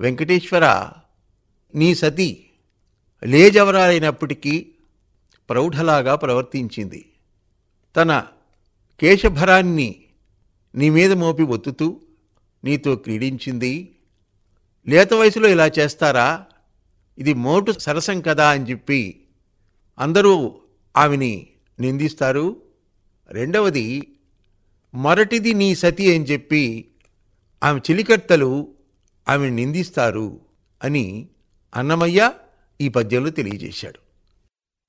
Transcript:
వెంకటేశ్వర నీ సతి లేజవరాలైనప్పటికీ ప్రౌఢలాగా ప్రవర్తించింది తన కేశభరాన్ని నీ మీద మోపి ఒత్తుతూ నీతో క్రీడించింది లేత వయసులో ఇలా చేస్తారా ఇది మోటు సరసం కదా అని చెప్పి అందరూ ఆమెని నిందిస్తారు రెండవది మొరటిది నీ సతి అని చెప్పి ఆమె చెలికత్తలు ఆమెను నిందిస్తారు అని అన్నమయ్య ఈ పద్యంలో తెలియజేశాడు